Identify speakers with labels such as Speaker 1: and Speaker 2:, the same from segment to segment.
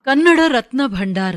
Speaker 1: ಕನ್ನಡ ರತ್ನ ಭಂಡಾರ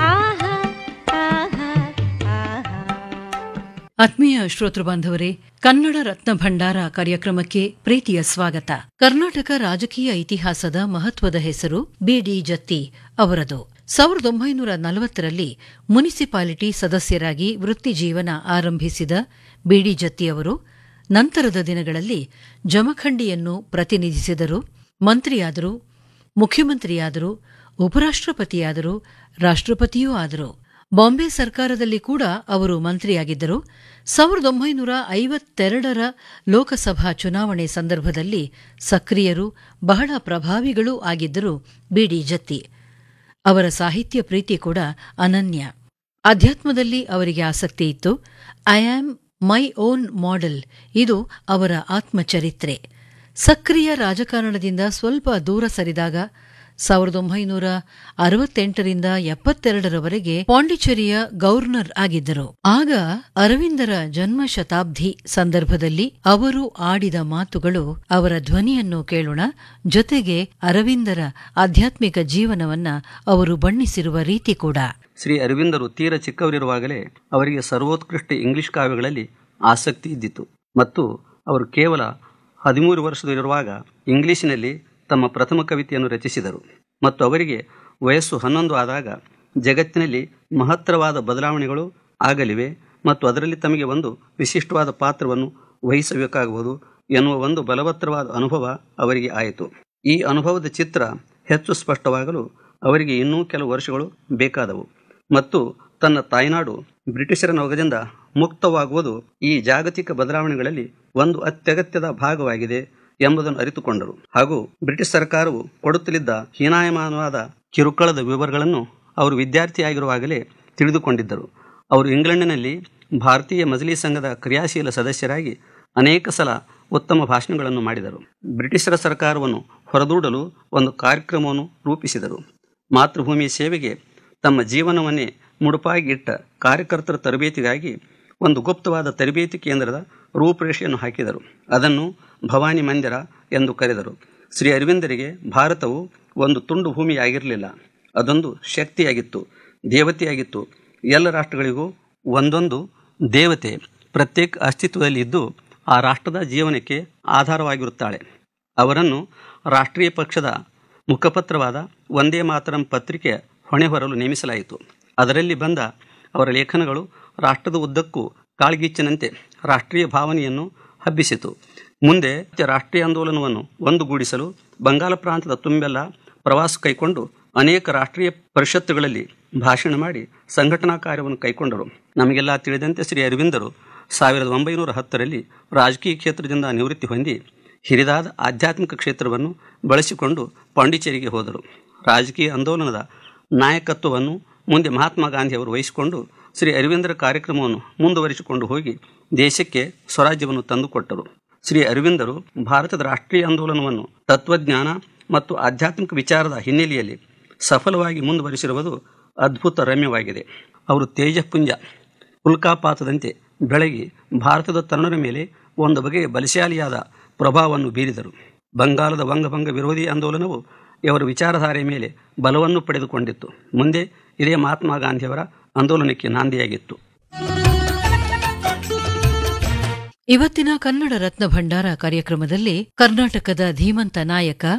Speaker 1: ಆತ್ಮೀಯ ಶ್ರೋತೃ ಬಾಂಧವರೇ ಕನ್ನಡ ರತ್ನ ಭಂಡಾರ ಕಾರ್ಯಕ್ರಮಕ್ಕೆ ಪ್ರೀತಿಯ ಸ್ವಾಗತ ಕರ್ನಾಟಕ ರಾಜಕೀಯ ಇತಿಹಾಸದ ಮಹತ್ವದ ಹೆಸರು ಬಿಡಿ ಜತ್ತಿ ಅವರದು ಸಾವಿರದ ಒಂಬೈನೂರ ನಲವತ್ತರಲ್ಲಿ ಮುನಿಸಿಪಾಲಿಟಿ ಸದಸ್ಯರಾಗಿ ವೃತ್ತಿ ಜೀವನ ಆರಂಭಿಸಿದ ಬಿಡಿ ಜತ್ತಿ ಅವರು ನಂತರದ ದಿನಗಳಲ್ಲಿ ಜಮಖಂಡಿಯನ್ನು ಪ್ರತಿನಿಧಿಸಿದರು ಮಂತ್ರಿಯಾದರು ಮುಖ್ಯಮಂತ್ರಿಯಾದರು ಉಪರಾಷ್ಟ್ರಪತಿಯಾದರು ರಾಷ್ಟ್ರಪತಿಯೂ ಆದರು ಬಾಂಬೆ ಸರ್ಕಾರದಲ್ಲಿ ಕೂಡ ಅವರು ಮಂತ್ರಿಯಾಗಿದ್ದರು ಸಾವಿರದ ಒಂಬೈನೂರ ಐವತ್ತೆರಡರ ಲೋಕಸಭಾ ಚುನಾವಣೆ ಸಂದರ್ಭದಲ್ಲಿ ಸಕ್ರಿಯರು ಬಹಳ ಪ್ರಭಾವಿಗಳೂ ಆಗಿದ್ದರು ಬಿಡಿ ಜತ್ತಿ ಅವರ ಸಾಹಿತ್ಯ ಪ್ರೀತಿ ಕೂಡ ಅನನ್ಯ ಅಧ್ಯಾತ್ಮದಲ್ಲಿ ಅವರಿಗೆ ಆಸಕ್ತಿ ಇತ್ತು I am my own model ಇದು ಅವರ ಆತ್ಮಚರಿತ್ರೆ ಸಕ್ರಿಯ ರಾಜಕಾರಣದಿಂದ ಸ್ವಲ್ಪ ದೂರ ಸರಿದಾಗ ಸಾವಿರದ ಒಂಬೈನೂರ ಅರವತ್ತೆಂಟರಿಂದ ಎಪ್ಪತ್ತೆರಡರವರೆಗೆ ಪಾಂಡಿಚೇರಿಯ ಗವರ್ನರ್ ಆಗಿದ್ದರು ಆಗ ಅರವಿಂದರ ಜನ್ಮ ಶತಾಬ್ದಿ ಸಂದರ್ಭದಲ್ಲಿ ಅವರು ಆಡಿದ ಮಾತುಗಳು ಅವರ ಧ್ವನಿಯನ್ನು ಕೇಳೋಣ ಜೊತೆಗೆ ಅರವಿಂದರ ಆಧ್ಯಾತ್ಮಿಕ ಜೀವನವನ್ನ ಅವರು ಬಣ್ಣಿಸಿರುವ ರೀತಿ ಕೂಡ
Speaker 2: ಶ್ರೀ ಅರವಿಂದರು ತೀರ ಚಿಕ್ಕವರಿರುವಾಗಲೇ ಅವರಿಗೆ ಸರ್ವೋತ್ಕೃಷ್ಟ ಇಂಗ್ಲಿಷ್ ಕಾವ್ಯಗಳಲ್ಲಿ ಆಸಕ್ತಿ ಇದ್ದಿತು ಮತ್ತು ಅವರು ಕೇವಲ ಹದಿಮೂರು ವರ್ಷದಲ್ಲಿರುವಾಗ ಇಂಗ್ಲಿಷಿನಲ್ಲಿ ತಮ್ಮ ಪ್ರಥಮ ಕವಿತೆಯನ್ನು ರಚಿಸಿದರು ಮತ್ತು ಅವರಿಗೆ ವಯಸ್ಸು ಹನ್ನೊಂದು ಆದಾಗ ಜಗತ್ತಿನಲ್ಲಿ ಮಹತ್ತರವಾದ ಬದಲಾವಣೆಗಳು ಆಗಲಿವೆ ಮತ್ತು ಅದರಲ್ಲಿ ತಮಗೆ ಒಂದು ವಿಶಿಷ್ಟವಾದ ಪಾತ್ರವನ್ನು ವಹಿಸಬೇಕಾಗುವುದು ಎನ್ನುವ ಒಂದು ಬಲವತ್ತರವಾದ ಅನುಭವ ಅವರಿಗೆ ಆಯಿತು ಈ ಅನುಭವದ ಚಿತ್ರ ಹೆಚ್ಚು ಸ್ಪಷ್ಟವಾಗಲು ಅವರಿಗೆ ಇನ್ನೂ ಕೆಲವು ವರ್ಷಗಳು ಬೇಕಾದವು ಮತ್ತು ತನ್ನ ತಾಯ್ನಾಡು ಬ್ರಿಟಿಷರ ನೊಗದಿಂದ ಮುಕ್ತವಾಗುವುದು ಈ ಜಾಗತಿಕ ಬದಲಾವಣೆಗಳಲ್ಲಿ ಒಂದು ಅತ್ಯಗತ್ಯದ ಭಾಗವಾಗಿದೆ ಎಂಬುದನ್ನು ಅರಿತುಕೊಂಡರು ಹಾಗೂ ಬ್ರಿಟಿಷ್ ಸರ್ಕಾರವು ಕೊಡುತ್ತಲಿದ್ದ ಹೀನಾಯಮಾನವಾದ ಕಿರುಕುಳದ ವಿವರಗಳನ್ನು ಅವರು ವಿದ್ಯಾರ್ಥಿಯಾಗಿರುವಾಗಲೇ ತಿಳಿದುಕೊಂಡಿದ್ದರು ಅವರು ಇಂಗ್ಲೆಂಡಿನಲ್ಲಿ ಭಾರತೀಯ ಮಜಲಿ ಸಂಘದ ಕ್ರಿಯಾಶೀಲ ಸದಸ್ಯರಾಗಿ ಅನೇಕ ಸಲ ಉತ್ತಮ ಭಾಷಣಗಳನ್ನು ಮಾಡಿದರು ಬ್ರಿಟಿಷರ ಸರ್ಕಾರವನ್ನು ಹೊರದೂಡಲು ಒಂದು ಕಾರ್ಯಕ್ರಮವನ್ನು ರೂಪಿಸಿದರು ಮಾತೃಭೂಮಿಯ ಸೇವೆಗೆ ತಮ್ಮ ಜೀವನವನ್ನೇ ಮುಡುಪಾಗಿ ಇಟ್ಟ ಕಾರ್ಯಕರ್ತರ ತರಬೇತಿಗಾಗಿ ಒಂದು ಗುಪ್ತವಾದ ತರಬೇತಿ ಕೇಂದ್ರದ ರೂಪುರೇಷೆಯನ್ನು ಹಾಕಿದರು ಅದನ್ನು ಭವಾನಿ ಮಂದಿರ ಎಂದು ಕರೆದರು ಶ್ರೀ ಅರವಿಂದರಿಗೆ ಭಾರತವು ಒಂದು ತುಂಡು ಭೂಮಿಯಾಗಿರಲಿಲ್ಲ ಅದೊಂದು ಶಕ್ತಿಯಾಗಿತ್ತು ದೇವತೆಯಾಗಿತ್ತು ಎಲ್ಲ ರಾಷ್ಟ್ರಗಳಿಗೂ ಒಂದೊಂದು ದೇವತೆ ಪ್ರತ್ಯೇಕ ಅಸ್ತಿತ್ವದಲ್ಲಿ ಇದ್ದು ಆ ರಾಷ್ಟ್ರದ ಜೀವನಕ್ಕೆ ಆಧಾರವಾಗಿರುತ್ತಾಳೆ ಅವರನ್ನು ರಾಷ್ಟ್ರೀಯ ಪಕ್ಷದ ಮುಖಪತ್ರವಾದ ಒಂದೇ ಮಾತರಂ ಪತ್ರಿಕೆ ಹೊಣೆ ಹೊರಲು ನೇಮಿಸಲಾಯಿತು ಅದರಲ್ಲಿ ಬಂದ ಅವರ ಲೇಖನಗಳು ರಾಷ್ಟ್ರದ ಉದ್ದಕ್ಕೂ ಕಾಳ್ಗಿಚ್ಚಿನಂತೆ ರಾಷ್ಟ್ರೀಯ ಭಾವನೆಯನ್ನು ಹಬ್ಬಿಸಿತು ಮುಂದೆ ರಾಷ್ಟ್ರೀಯ ಆಂದೋಲನವನ್ನು ಒಂದುಗೂಡಿಸಲು ಬಂಗಾಲ ಪ್ರಾಂತದ ತುಂಬೆಲ್ಲ ಪ್ರವಾಸ ಕೈಕೊಂಡು ಅನೇಕ ರಾಷ್ಟ್ರೀಯ ಪರಿಷತ್ತುಗಳಲ್ಲಿ ಭಾಷಣ ಮಾಡಿ ಸಂಘಟನಾ ಕಾರ್ಯವನ್ನು ಕೈಗೊಂಡರು ನಮಗೆಲ್ಲ ತಿಳಿದಂತೆ ಶ್ರೀ ಅರವಿಂದರು ಸಾವಿರದ ಒಂಬೈನೂರ ಹತ್ತರಲ್ಲಿ ರಾಜಕೀಯ ಕ್ಷೇತ್ರದಿಂದ ನಿವೃತ್ತಿ ಹೊಂದಿ ಹಿರಿದಾದ ಆಧ್ಯಾತ್ಮಿಕ ಕ್ಷೇತ್ರವನ್ನು ಬಳಸಿಕೊಂಡು ಪಾಂಡಿಚೇರಿಗೆ ಹೋದರು ರಾಜಕೀಯ ಆಂದೋಲನದ ನಾಯಕತ್ವವನ್ನು ಮುಂದೆ ಮಹಾತ್ಮ ಗಾಂಧಿ ಅವರು ವಹಿಸಿಕೊಂಡು ಶ್ರೀ ಅರವಿಂದರ ಕಾರ್ಯಕ್ರಮವನ್ನು ಮುಂದುವರಿಸಿಕೊಂಡು ಹೋಗಿ ದೇಶಕ್ಕೆ ಸ್ವರಾಜ್ಯವನ್ನು ತಂದುಕೊಟ್ಟರು ಶ್ರೀ ಅರವಿಂದರು ಭಾರತದ ರಾಷ್ಟ್ರೀಯ ಆಂದೋಲನವನ್ನು ತತ್ವಜ್ಞಾನ ಮತ್ತು ಆಧ್ಯಾತ್ಮಿಕ ವಿಚಾರದ ಹಿನ್ನೆಲೆಯಲ್ಲಿ ಸಫಲವಾಗಿ ಮುಂದುವರಿಸಿರುವುದು ಅದ್ಭುತ ರಮ್ಯವಾಗಿದೆ ಅವರು ತೇಜಪುಂಜ ಉಲ್ಕಾಪಾತದಂತೆ ಬೆಳಗಿ ಭಾರತದ ತರುಣರ ಮೇಲೆ ಒಂದು ಬಗೆಯ ಬಲಶಾಲಿಯಾದ ಪ್ರಭಾವವನ್ನು ಬೀರಿದರು ಬಂಗಾಲದ ವಂಗಭಂಗ ವಿರೋಧಿ ಆಂದೋಲನವು ಇವರ ವಿಚಾರಧಾರೆಯ ಮೇಲೆ ಬಲವನ್ನು ಪಡೆದುಕೊಂಡಿತ್ತು ಮುಂದೆ ಇದೇ ಮಹಾತ್ಮ ಗಾಂಧಿಯವರ ಆಂದೋಲನಕ್ಕೆ ನಾಂದಿಯಾಗಿತ್ತು
Speaker 1: ಇವತ್ತಿನ ಕನ್ನಡ ರತ್ನ ಭಂಡಾರ ಕಾರ್ಯಕ್ರಮದಲ್ಲಿ ಕರ್ನಾಟಕದ ಧೀಮಂತ ನಾಯಕ